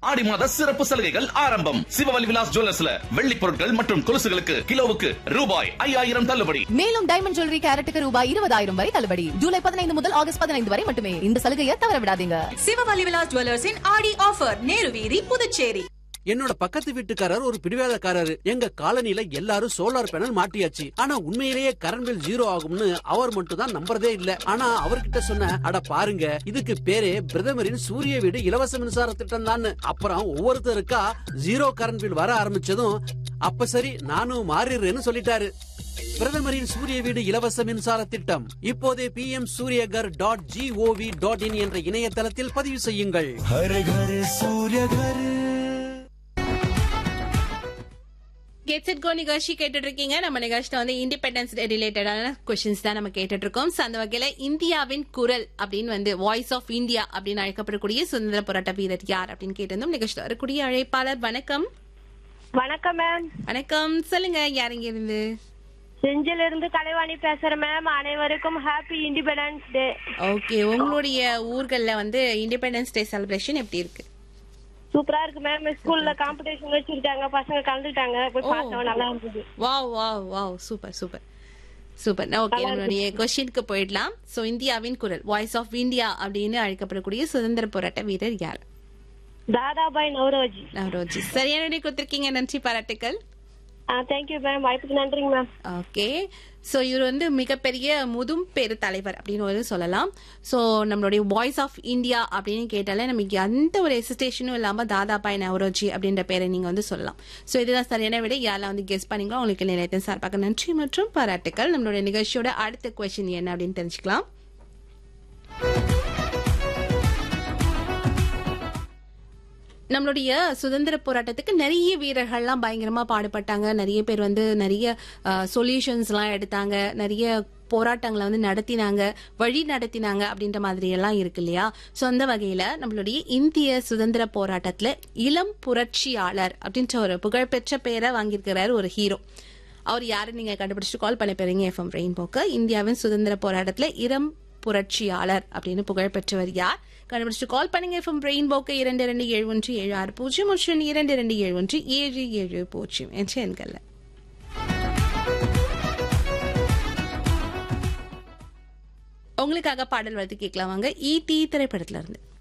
ஆடி மாத சிறப்பு சலுகைகள் ஆரம்பம் சிவவலி விலாஸ் ஜுவல்லர்ஸ்ல வெள்ளி பொருட்கள் மற்றும் கொலுசுகளுக்கு கிலோவுக்கு ரூபாய் ஐயாயிரம் தள்ளுபடி மேலும் டைமண்ட் ஜுவல்லரி கேரட்டுக்கு ரூபாய் இருபதாயிரம் வரை தள்ளுபடி ஜூலை பதினைந்து முதல் ஆகஸ்ட் பதினைந்து வரை மட்டுமே இந்த சலுகையை தவற விடாதீங்க சிவவலி விலாஸ் ஜுவல்லர்ஸின் ஆடி ஆஃபர் நேரு வீதி புதுச்சேரி என்னோட பக்கத்து வீட்டுக்காரர் ஒரு பிடிவாதக்காரரு எங்க காலனில எல்லாரும் சோலார் பேனல் மாட்டியாச்சு ஆனா உண்மையிலேயே கரண்ட் பில் ஜீரோ ஆகும்னு அவர் மட்டும் தான் நம்புறதே இல்ல ஆனா அவர்கிட்ட சொன்ன அட பாருங்க இதுக்கு பேரே பிரதமரின் சூரிய வீடு இலவச மின்சார திட்டம் தான் அப்புறம் ஒவ்வொருத்தருக்கா ஜீரோ கரண்ட் பில் வர ஆரம்பிச்சதும் அப்ப சரி நானும் மாறிடுறேன்னு சொல்லிட்டாரு பிரதமரின் சூரிய வீடு இலவச மின்சார திட்டம் இப்போதே P M Suryaghar dot GOV dot in என்ற இணையதளத்தில் பதிவு செய்யுங்கள் கெட்ஸ் இட் கோ நிகழ்ச்சி கேட்டுட்டு இருக்கீங்க நம்ம நிகழ்ச்சியில வந்து இண்டிபெண்டன்ஸ் டே ரிலேட்டடான கொஸ்டின்ஸ் தான் நம்ம கேட்டுட்டு இருக்கோம் So, அந்த வகையில இந்தியாவின் குரல் அப்படின்னு வந்து வாய்ஸ் ஆஃப் இந்தியா அப்படின்னு அழைக்கப்படக்கூடிய சுதந்திர போராட்ட வீரர் யார் அப்படின்னு கேட்டிருந்தோம் நிகழ்ச்சியில் வரக்கூடிய அழைப்பாளர் வணக்கம் வணக்கம் மேம் வணக்கம் சொல்லுங்க யார் இங்க இருந்து செஞ்சில இருந்து கலைவாணி பேசுறேன் மேம் அனைவருக்கும் ஹாப்பி இண்டிபெண்டன்ஸ் டே ஓகே உங்களுடைய ஊர்கள்ல வந்து இண்டிபெண்டன்ஸ் டே செலிப்ரேஷன் எப்படி இருக்கு சூப்பரா இருக்கு மேம் ஸ்கூல்ல காம்படிஷன் வச்சிருக்காங்க பசங்க கலந்துட்டாங்க போய் பார்த்தோம் நல்லா இருந்தது wow wow wow super super super okay நம்மளுடைய கொஸ்டினுக்கு போயிடலாம் சோ இந்தியாவின் குரல் வாய்ஸ் ஆஃப் இந்தியா அப்படின்னு அழைக்கப்படக்கூடிய சுதந்திர போராட்ட வீரர் யார் தாதாபாய் நவரோஜி நவரோஜி சரியான விடை கொடுத்திருக்கீங்க நன்றி பாராட்டுக்கள் தேங்க்யூ மேம் வாய்ப்புக்கு நன்றிங்க மேம் ஓகே ஸோ இவர் வந்து மிகப்பெரிய முதும் பெரு தலைவர் அப்படின்னு ஒரு சொல்லலாம் ஸோ நம்மளுடைய வாய்ஸ் ஆஃப் இந்தியா அப்படின்னு கேட்டாலே நமக்கு எந்த ஒரு எசிஸ்டேஷனும் இல்லாமல் தாதாபாய் நவரோஜி அப்படின்ற பேரை நீங்கள் வந்து சொல்லலாம் ஸோ இதுதான் சரியான விட யாரெல்லாம் வந்து கெஸ் பண்ணீங்களோ உங்களுக்கு நிலையத்தின் சார்பாக நன்றி மற்றும் பாராட்டுக்கள் நம்மளுடைய நிகழ்ச்சியோட அடுத்த கொஸ்டின் என்ன அப்படின்னு தெரிஞ்சுக்கலாம் நம்மளுடைய சுதந்திர போராட்டத்துக்கு நிறைய வீரர்கள்லாம் பயங்கரமா பாடுபட்டாங்க நிறைய பேர் வந்து நிறைய சொல்யூஷன்ஸ் எல்லாம் எடுத்தாங்க நிறைய போராட்டங்களை வந்து நடத்தினாங்க வழி நடத்தினாங்க அப்படின்ற மாதிரி எல்லாம் இருக்கு இல்லையா ஸோ அந்த வகையில நம்மளுடைய இந்திய சுதந்திர போராட்டத்துல இளம் புரட்சியாளர் அப்படின்ற ஒரு புகழ்பெற்ற பேரை வாங்கியிருக்கிறாரு ஒரு ஹீரோ அவர் யாரு நீங்க கண்டுபிடிச்சிட்டு கால் பண்ண போறீங்க எஃப்எம் ரெயின்போக்கு இந்தியாவின் சுதந்திர போராட்டத்துல இளம் புரட்சியாளர் அப்படின்னு புகழ் பெற்றவர் யார் கண்டுபிடிச்சு கால் பண்ணுங்க எஃப்எம் ரெயின்போக்கு இரண்டு இரண்டு ஏழு ஒன்று ஏழு ஆறு பூஜ்ஜியம் மற்றும் இரண்டு இரண்டு ஏழு ஒன்று ஏழு ஏழு பூஜ்ஜியம் என்ற எண்கள்ல உங்களுக்காக பாடல் வந்து கேட்கலாம் வாங்க ஈடி திரைப்படத்துல இருந்து